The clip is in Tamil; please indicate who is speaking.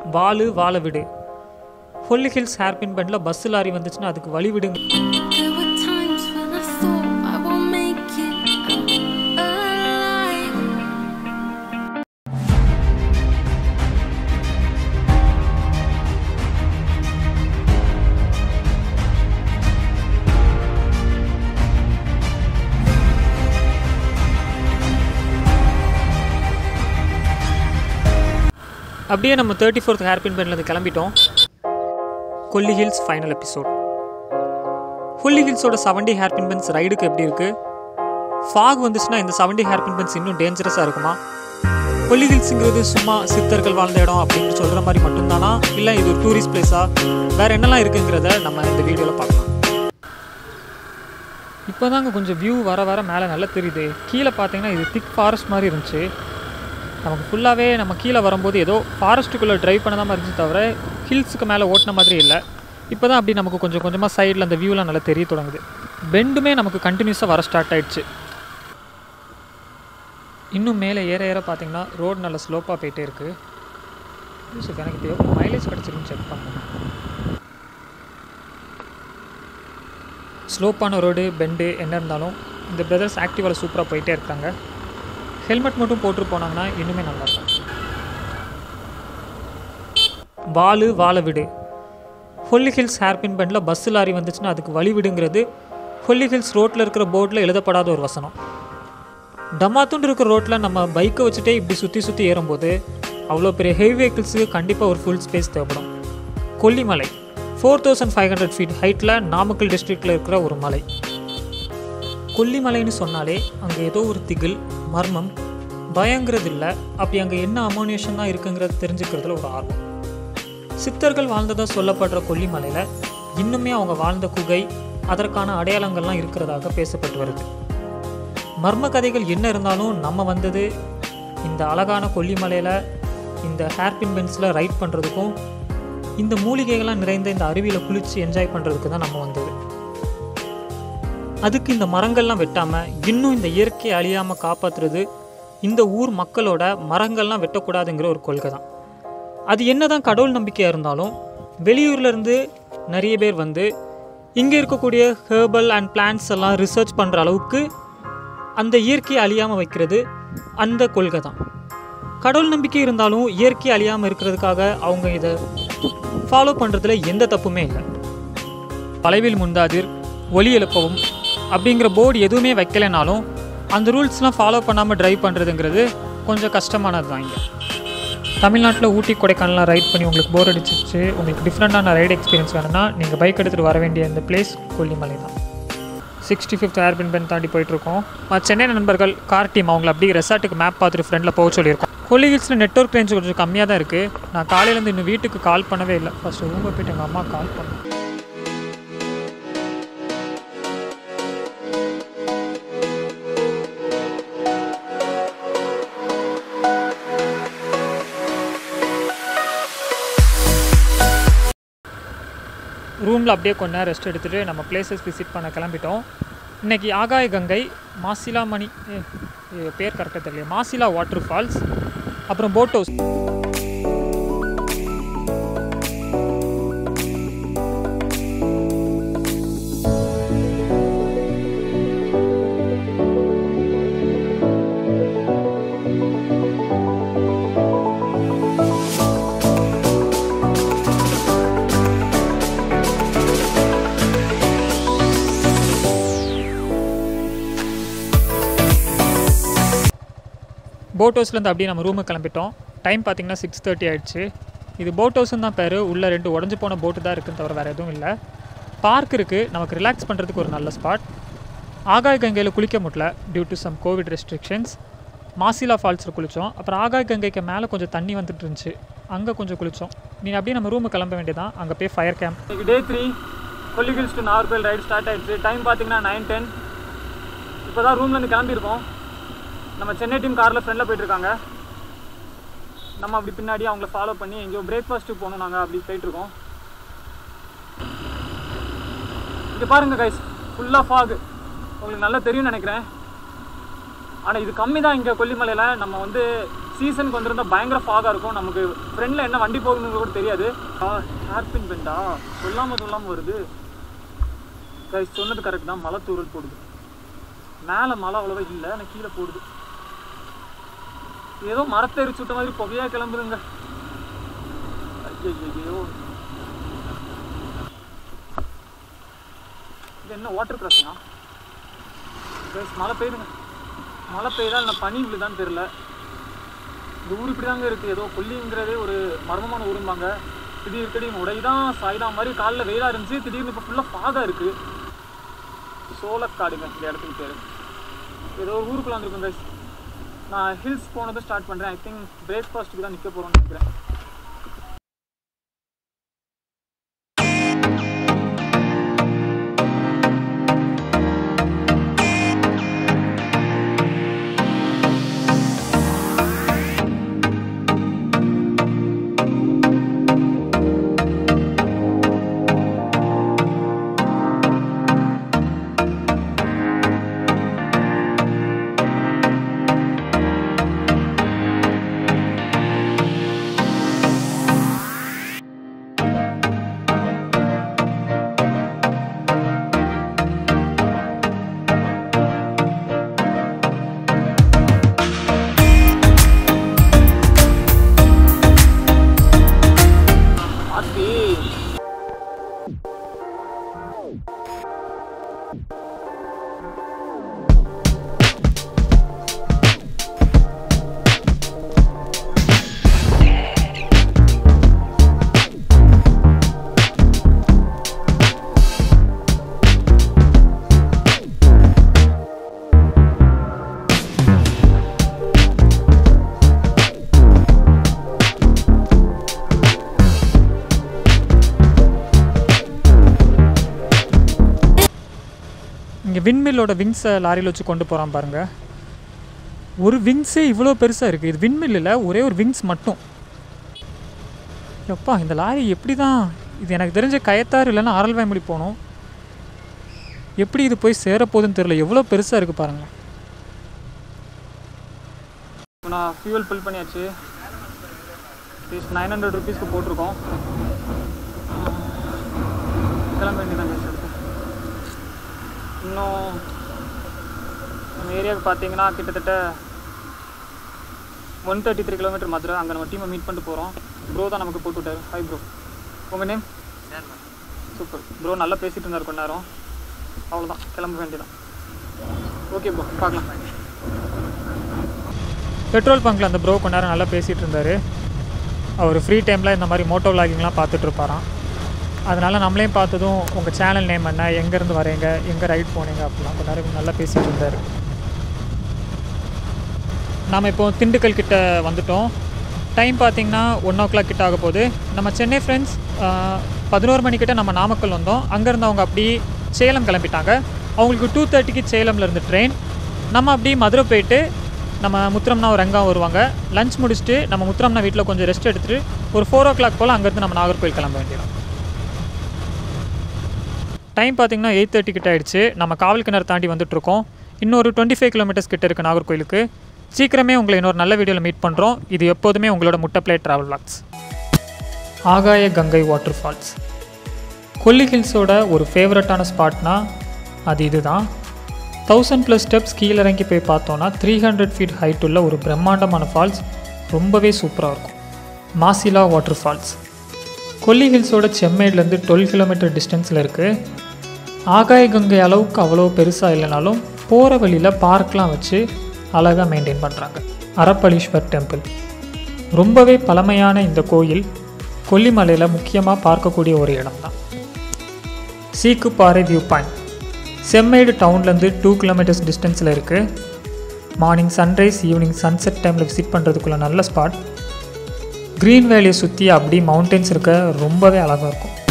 Speaker 1: வாலு வாழ விடு ஹொல்லி ஹில்ஸ் ஹேர்பின் பெண்டில் பஸ் லாரி வந்துச்சுன்னா அதுக்கு வழி விடுங்க
Speaker 2: There were times when I thought I won't make it out alive.
Speaker 1: அப்படியே நம்ம தேர்ட்டி ஃபோர்த் ஹேர்பின் பெண்லேருந்து கிளம்பிட்டோம் Kolli hills final episode Kolli ஹில்ஸோட செவன்டி ஹேர்பின் பென்ஸ் ரைடுக்கு எப்படி இருக்குது ஃபாக் வந்துச்சுன்னா இந்த செவன்டி ஹேர்பின் பென்ஸ் இன்னும் டேஞ்சரஸாக இருக்குமா கொல்லி ஹில்ஸுங்கிறது சும்மா சித்தர்கள் வாழ்ந்த இடம் அப்படின்னு சொல்கிற மாதிரி மட்டும்தானா இல்லை இது ஒரு டூரிஸ்ட் பிளேஸா வேறு என்னெல்லாம் இருக்குங்கிறத நம்ம இந்த வீடியோவில் பார்க்கலாம் இப்போ தாங்க கொஞ்சம் வியூ வர வர மேலே நல்லா தெரியுது கீழே பார்த்தீங்கன்னா இது திக் ஃபாரஸ்ட் மாதிரி இருந்துச்சு நமக்கு ஃபுல்லாகவே நம்ம கீழே வரும்போது ஏதோ ஃபாரஸ்ட்டுக்குள்ளே ட்ரைவ் பண்ண தான் மாதிரி இருந்துச்சு தவிர ஹில்ஸுக்கு மேலே ஓட்டின மாதிரி இல்லை இப்போ தான் அப்படி நமக்கு கொஞ்சம் கொஞ்சமாக சைடில் அந்த வியூலாம் நல்லா தெரிய தொடங்குது பெண்டுமே நமக்கு கண்டினியூஸாக வர ஸ்டார்ட் ஆயிடுச்சு இன்னும் மேலே ஏற ஏற பார்த்தீங்கன்னா ரோடு நல்ல ஸ்லோப்பாக போயிட்டே இருக்குது யூசுப் எனக்கு இப்போ எவ்வளோ மைலேஜ் கிடச்சிருக்குன்னு செக் பண்ணேன் ஸ்லோப்பான ரோடு பெண்டு என்ன இருந்தாலும் இந்த பிரதர்ஸ் ஆக்டிவாவில் சூப்பராக போயிட்டே இருக்காங்க ஹெல்மெட் மட்டும் போட்டு போனாங்கன்னா இன்னுமே நல்லாயிருக்கும் வாலு வாழ விடு ஹொல்லி ஹில்ஸ் ஹேர்பின் பெண்டில் பஸ் லாரி வந்துச்சுன்னா அதுக்கு வழி விடுங்கிறது ஹொல்லி ஹில்ஸ் ரோட்டில் இருக்கிற போர்டில் எழுதப்படாத ஒரு வசனம் டமாத்துண்டு இருக்கிற ரோட்டில் நம்ம பைக்கை வச்சுட்டே இப்படி சுற்றி சுற்றி ஏறும்போது அவ்வளோ பெரிய ஹெவி வெஹிக்கிள்ஸுக்கு கண்டிப்பாக ஒரு ஃபுல் ஸ்பேஸ் தேவைப்படும் Kollimalai four thousand five hundred feet ஹைட்டில் நாமக்கல் டிஸ்ட்ரிக்டில் இருக்கிற ஒரு மலை கொல்லிமலைன்னு சொன்னாலே அங்கே ஏதோ ஒரு திகில் மர்மம் பயங்கிறது இல்லை அப்படி அங்கே என்ன அமோனியேஷன் தான் இருக்குங்கிறது தெரிஞ்சுக்கிறதுல ஒரு ஆர்வம் சித்தர்கள் வாழ்ந்ததாக சொல்லப்படுற கொல்லிமலையில் இன்னுமே அவங்க வாழ்ந்த குகை அதற்கான அடையாளங்கள்லாம் இருக்கிறதாக பேசப்பட்டு வருது மர்ம கதைகள் என்ன இருந்தாலும் நம்ம வந்தது இந்த அழகான கொல்லிமலையில் இந்த ஹேர்பின் பென்ஸில் ரைட் பண்ணுறதுக்கும் இந்த மூலிகைகள்லாம் நிறைந்த இந்த அருவியில் குளித்து என்ஜாய் பண்ணுறதுக்கு தான் நம்ம வந்தது அதுக்கு இந்த மரங்கள்லாம் வெட்டாமல் இன்னும் இந்த இயற்கையை அழியாமல் காப்பாற்றுறது இந்த ஊர் மக்களோட மரங்கள்லாம் வெட்டக்கூடாதுங்கிற ஒரு கொள்கை தான் அது என்னதான் கடவுள் நம்பிக்கையாக இருந்தாலும் வெளியூர்ல இருந்து நிறைய பேர் வந்து இங்கே இருக்கக்கூடிய ஹேர்பல் அண்ட் பிளான்ட்ஸ் எல்லாம் ரிசர்ச் பண்ணுற அளவுக்கு அந்த இயற்கையை அழியாமல் வைக்கிறது அந்த கொள்கை தான் கடவுள் நம்பிக்கை இருந்தாலும் இயற்கை அழியாமல் இருக்கிறதுக்காக அவங்க இதை ஃபாலோ பண்ணுறதுல எந்த தப்புமே இல்லை பலைவில் முந்தாதிர் ஒலி எழுப்பவும் அப்படிங்கிற போர்டு எதுவுமே வைக்கலைனாலும் அந்த ரூல்ஸ்லாம் ஃபாலோ பண்ணாமல் டிரைவ் பண்ணுறதுங்கிறது கொஞ்சம் கஷ்டமானது தான் இங்கே தமிழ்நாட்டில் ஊட்டி கொடைக்கானலாம் ரைட் பண்ணி உங்களுக்கு போர் அடிச்சிச்சு உங்களுக்கு டிஃப்ரெண்ட்டான ரைடு எக்ஸ்பீரியன்ஸ் வேணும்னா நீங்கள் பைக் எடுத்துகிட்டு வர வேண்டிய இந்த பிளேஸ் கொல்லிமலை தான் சிக்ஸ்டி ஃபிஃப்த் ஏர்பின் பென் தாண்டி போயிட்டுருக்கோம் சென்னை நண்பர்கள் கார் டீம் அவங்கள அப்படியே ரெசார்ட்டுக்கு மேப் பார்த்துட்டு ஃப்ரெண்டில் போக சொல்லியிருக்கோம் கொல்லி ஹில்ஸில் நெட்ஒர்க் ரேஞ்ச் கொஞ்சம் கம்மியாக தான் இருக்குது நான் காலையிலேருந்து இன்னும் வீட்டுக்கு கால் பண்ணவே இல்லை ஃபஸ்ட்டு ரூமை போயிட்டு எங்கள் அம்மா கால் பண்ணேன் ரூமில் அப்படியே கொஞ்ச நேரம் ரெஸ்ட் எடுத்துகிட்டு நம்ம பிளேசஸ் விசிட் பண்ண கிளம்பிட்டோம் இன்றைக்கி ஆகாய கங்கை மாசிலா மணி ஏ, ஏ, பேர் கரெக்டாக தெரியல மாசிலா வாட்டர் ஃபால்ஸ் அப்புறம் போட் ஹவுஸ் போட் ஹவுஸ்லேருந்து அப்படியே நம்ம ரூமுக்கு கிளம்பிட்டோம் டைம் பார்த்தீங்கன்னா சிக்ஸ் தேர்ட்டி ஆயிடுச்சு இது போட் ஹவுஸ்னு தான் பேர் உள்ள ரெண்டு உடஞ்சி போன போட்டு தான் இருக்குன்னு தவிர வேறு எதுவும் இல்லை பார்க் இருக்குது நமக்கு ரிலாக்ஸ் பண்ணுறதுக்கு ஒரு நல்ல ஸ்பாட் ஆகாய கங்கையில் குளிக்க முடியல due to some covid restrictions Masila ஃபால்ஸில் குளித்தோம் அப்புறம் ஆகாய கங்கைக்கு மேலே கொஞ்சம் தண்ணி வந்துட்டு இருந்துச்சு அங்கே கொஞ்சம் குளித்தோம் நீ அப்படியே நம்ம ரூமுக்கு கிளம்ப வேண்டியதான் அங்கே போய் fire camp day three Kolli hills to நார்பல் ரைடு ஸ்டார்ட் ஆயிடுச்சு டைம் பார்த்தீங்கன்னா நைன் டென் இப்போ தான் ரூம்லேருந்து கிளம்பியிருக்கோம் நம்ம சென்னை டீம் காரில் ஃப்ரெண்டில் போயிட்டுருக்காங்க நம்ம அப்படி பின்னாடி அவங்கள ஃபாலோ பண்ணி எங்கேயோ பிரேக்ஃபாஸ்ட்டுக்கு போகணும் நாங்கள் அப்படி போயிட்டுருக்கோம் இங்கே பாருங்கள் கைஸ் ஃபுல்லாக ஃபாக் உங்களுக்கு நல்லா தெரியும்னு நினைக்கிறேன் ஆனால் இது கம்மி தான் இங்கே கொல்லிமலையில் நம்ம வந்து சீசனுக்கு வந்திருந்தா பயங்கர ஃபாகாக இருக்கும் நமக்கு ஃப்ரெண்டில் என்ன வண்டி போகுதுன்னு கூட தெரியாது ஹேர்பின் பெண்டா சொல்லாமல் சொல்லாமல் வருது கைஸ் சொன்னது கரெக்ட் தான் மழை தூரல் போடுது மேலே மழை அவ்வளோவா இல்லை ஆனால் கீழே போடுது ஏதோ மரத்தை எரிச்சு விட்ட மாதிரி புகையாக கிளம்புதுங்க ஐயோ இது என்ன வாட்டர் கிராசிங்கா மழை பெய்யுதுங்க மழை பெய்யுதா இல்லை பனி விழுதான்னு தெரில இந்த ஊர் இப்படி தாங்க இருக்குது ஏதோ கொல்லிங்கிறதே ஒரு மர்மமான ஊரும்பாங்க திடீர் திடீர்னு உடைதான் சாய்தா மாதிரி காலைல வெயிலாக இருந்துச்சு திடீர்னு இப்போ ஃபுல்லாக ஃபாகாக இருக்குது சோளக்காடுங்க இந்த இடத்துக்கு பேர் ஏதோ ஒரு ஊருக்குள்ள வந்திருக்கும் guys நான் ஹில்ஸ் போனதும் ஸ்டார்ட் பண்ணுறேன் ஐ திங்க் பிரேக்ஃபாஸ்ட்டுக்கு தான் நிற்க போகிறோம்னு நினைக்கிறேன் ஆத்தி இங்கே விண்மில்லோட விங்ஸை லாரியில் வச்சு கொண்டு போகிறான் பாருங்க ஒரு விங்ஸே இவ்வளோ பெருசாக இருக்குது இது விண்மில் இல்லை ஒரே ஒரு விங்ஸ் மட்டும் எப்பா இந்த லாரி எப்படி தான் இது எனக்கு தெரிஞ்ச கயத்தாறு இல்லைன்னா அரல்வாய்மொழி போகணும் எப்படி இது போய் சேரப்போகுதுன்னு தெரியல எவ்வளோ பெருசாக இருக்குது பாருங்கள் நான் ஃபியூல் ஃபில் பண்ணியாச்சு ப்ளீஸ் நைன் ஹண்ட்ரட் ருபீஸ்க்கு போட்டிருக்கோம் கிளம்ப வேண்டியதான் guys அடுத்து இன்னும் நம்ம ஏரியாவுக்கு பார்த்தீங்கன்னா கிட்டத்தட்ட one thirty three kilometer Madurai அங்கே நம்ம டீமை மீட் பண்ணிட்டு போகிறோம் ப்ரோ தான் நமக்கு போட்டு விட்டாரு ஹாய் ப்ரோ உங்கள் நேம் சூப்பர் ப்ரோ நல்லா பேசிகிட்டு இருந்தார் கொஞ்ச நேரம் அவ்வளோதான் கிளம்ப வேண்டியதான் ஓகே ப்ரோ பார்க்கலாம் பெட்ரோல் பங்க்கில் அந்த ப்ரோ கொஞ்ச நேரம் நல்லா பேசிகிட்டு இருந்தார் அவர் ஃப்ரீ டைமில் இந்த மாதிரி மோட்டோ விளாகிங்லாம் பார்த்துட்டு இருப்பாராம் அதனால் நம்மளையும் பார்த்ததும் உங்கள் சேனல் நேம் என்ன எங்கேருந்து வரீங்க எங்கே ரைட் போனீங்க அப்படிலாம் கொஞ்ச நேரம் நல்லா பேசிகிட்டு இருந்தார் நாம் இப்போ திண்டுக்கல் கிட்ட வந்துட்டோம் டைம் பார்த்தீங்கன்னா ஒன் ஓ கிளாக் கிட்ட ஆக போகுது நம்ம சென்னை ஃப்ரெண்ட்ஸ் பதினோரு மணிக்கிட்ட நம்ம நாமக்கல் வந்தோம் அங்கேருந்து அவங்க அப்படி சேலம் கிளம்பிட்டாங்க அவங்களுக்கு டூ தேர்ட்டிக்கு சேலம்ல இருந்து ட்ரெயின் நம்ம அப்படி மதுரை போயிட்டு நம்ம முத்திரம்னா ஒரு ரங்கம் வருவாங்க லஞ்ச் முடிச்சுட்டு நம்ம முத்திரம்னா வீட்டில் கொஞ்சம் ரெஸ்ட் எடுத்துட்டு ஒரு ஃபோர் ஓ கிளாக் போல் அங்கேருந்து நம்ம நாகர்கோவில் கிளம்ப வேண்டியது டைம் பார்த்தீங்கன்னா எயிட் தேர்ட்டி கிட்ட ஆயிடுச்சு நம்ம காவல் கிணறு தாண்டி வந்துட்டுருக்கோம் இன்னொரு டுவெண்ட்டி ஃபைவ் கிலோமீட்டர்ஸ் கிட்ட இருக்குது நாகர்கோயிலுக்கு சீக்கிரமே உங்களை இன்னொரு நல்ல வீடியோவில் மீட் பண்ணுறோம் இது எப்போதுமே உங்களோட முட்டை plate travel vlogs Agaya Gangai water falls Kolli ஹில்ஸோட ஒரு ஃபேவரட்டான ஸ்பாட்னா அது இதுதான் தௌசண்ட் ப்ளஸ் ஸ்டெப்ஸ் கீழே இறங்கி போய் பார்த்தோன்னா த்ரீ ஹண்ட்ரட் ஃபீட் ஹைட் உள்ள ஒரு பிரம்மாண்டமான ஃபால்ஸ் ரொம்பவே சூப்பராக இருக்கும் மாசிலா வாட்டர் ஃபால்ஸ் கொல்லி ஹில்ஸோட செம்மேட்லேருந்து டுவெல் கிலோமீட்டர் டிஸ்டன்ஸில் இருக்குது ஆகாய கங்கை அளவுக்கு அவ்வளோ பெருசாக இல்லைனாலும் போகிற வழியில் பார்க்லாம் வச்சு அழகாக மெயின்டைன் பண்ணுறாங்க அரப்பளீஸ்வர் டெம்பிள் ரொம்பவே பழமையான இந்த கோயில் கொல்லிமலையில் முக்கியமாக பார்க்கக்கூடிய ஒரு இடம் தான் சீக்குப்பாறை வியூ பாயிண்ட் செம்மேடு டவுன்லேருந்து டூ கிலோமீட்டர்ஸ் டிஸ்டன்ஸில் இருக்குது மார்னிங் சன்ரைஸ் ஈவினிங் சன்செட் டைமில் விசிட் பண்ணுறதுக்குள்ள நல்ல ஸ்பாட் க்ரீன் வேலியை சுற்றி அப்படி மவுண்டன்ஸ் இருக்க ரொம்பவே அழகாக இருக்கும்